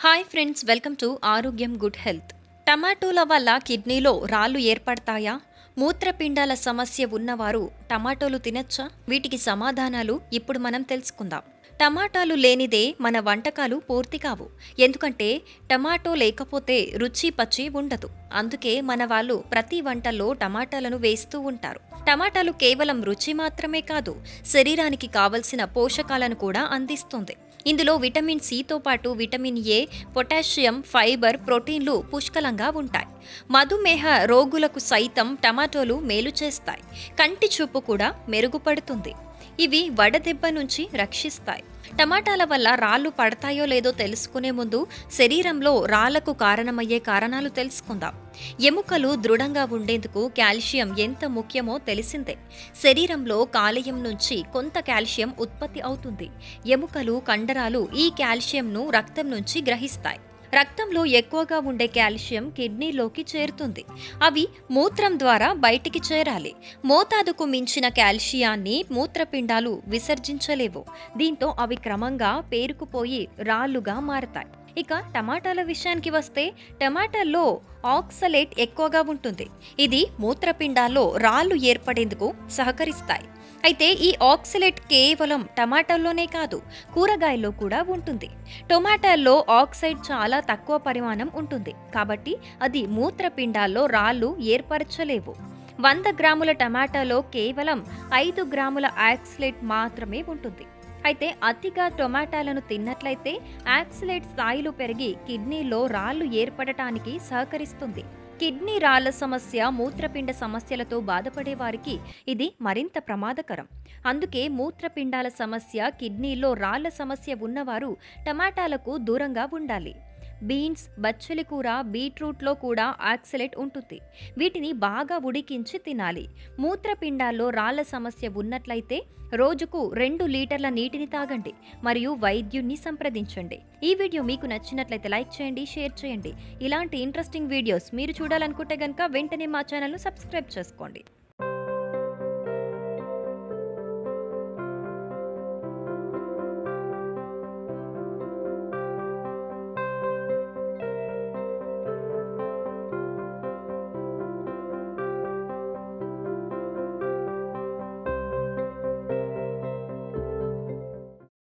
hi friends welcome to Arogyam good health టమాటోల వల్ల కిడ్నీలో రాళ్ళు ఏర్పడతాయా మూత్రపిండాల సమస్య ఉన్నవారు టమాటోలు తినచ్చా వీటికి సమాధానాలు ఇప్పుడు మనం తెలుసుకుందాం టమాటాలు లేనిదే మన వంటకాలు పూర్తి కావు ఎందుకంటే టమాటో లేకపోతే రుచి పచ్చి ఉండదు అందుకే మన వాళ్ళు ప్రతి వంటల్లో టమాటాలను వేస్తూ ఉంటారు టమాటాలు కేవలం రుచి మాత్రమే కాదు శరీరానికి కావలసిన పోషకాలను కూడా అందిస్తుంది ఇందులో విటమిన్ సితో పాటు విటమిన్ ఏ పొటాషియం ఫైబర్ ప్రోటీన్లు పుష్కలంగా ఉంటాయి మధుమేహ రోగులకు సైతం టమాటోలు మేలు చేస్తాయి కంటి చూపు కూడా మెరుగుపడుతుంది ఇవి వడదెబ్బ నుంచి రక్షిస్తాయి టమాటాల వల్ల రాళ్ళు పడతాయో లేదో తెలుసుకునే ముందు శరీరంలో రాళ్లకు కారణమయ్యే కారణాలు తెలుసుకుందాం ఎముకలు దృఢంగా ఉండేందుకు కాల్షియం ఎంత ముఖ్యమో తెలిసిందే శరీరంలో కాలేయం నుంచి కొంత కాల్షియం ఉత్పత్తి అవుతుంది ఎముకలు కండరాలు ఈ కాల్షియంను రక్తం నుంచి గ్రహిస్తాయి రక్తంలో ఎక్కువగా ఉండే కాల్షియం కిడ్నీలోకి చేరుతుంది అవి మూత్రం ద్వారా బయటికి చేరాలి మోతాదుకు మించిన కాల్షియాన్ని మూత్రపిండాలు విసర్జించలేవు దీంతో అవి క్రమంగా పేరుకుపోయి రాళ్లుగా మారతాయి ఇక టమాటాల విషయానికి వస్తే టమాటాల్లో ఆక్సలేట్ ఎక్కువగా ఉంటుంది ఇది మూత్రపిండాల్లో రాళ్ళు ఏర్పడేందుకు సహకరిస్తాయి అయితే ఈ ఆక్సలేట్ కేవలం టమాటాల్లోనే కాదు కూరగాయల్లో కూడా ఉంటుంది టొమాటాల్లో ఆక్సైడ్ చాలా తక్కువ పరిమాణం ఉంటుంది కాబట్టి అది మూత్రపిండాల్లో రాళ్ళు ఏర్పరచలేవు వంద గ్రాముల టమాటాలో కేవలం ఐదు గ్రాముల ఆక్సలేట్ మాత్రమే ఉంటుంది అయితే అతిగా టొమాటాలను తిన్నట్లయితే ఆక్సిలేట్ స్థాయిలు పెరిగి కిడ్నీలో రాళ్ళు ఏర్పడటానికి సహకరిస్తుంది కిడ్నీ రాళ్ల సమస్య మూత్రపిండ సమస్యలతో బాధపడే వారికి ఇది మరింత ప్రమాదకరం అందుకే మూత్రపిండాల సమస్య కిడ్నీలో రాళ్ల సమస్య ఉన్నవారు టమాటాలకు దూరంగా ఉండాలి బీన్స్ బచ్చలి కూర బీట్రూట్లో కూడా ఆక్సలేట్ ఉంటుంది వీటిని బాగా ఉడికించి తినాలి మూత్రపిండాల్లో రాళ్ల సమస్య ఉన్నట్లయితే రోజుకు రెండు లీటర్ల నీటిని తాగండి మరియు వైద్యుణ్ణి సంప్రదించండి ఈ వీడియో మీకు నచ్చినట్లయితే లైక్ చేయండి షేర్ చేయండి ఇలాంటి ఇంట్రెస్టింగ్ వీడియోస్ మీరు చూడాలనుకుంటే కనుక వెంటనే మా ఛానల్ను సబ్స్క్రైబ్ చేసుకోండి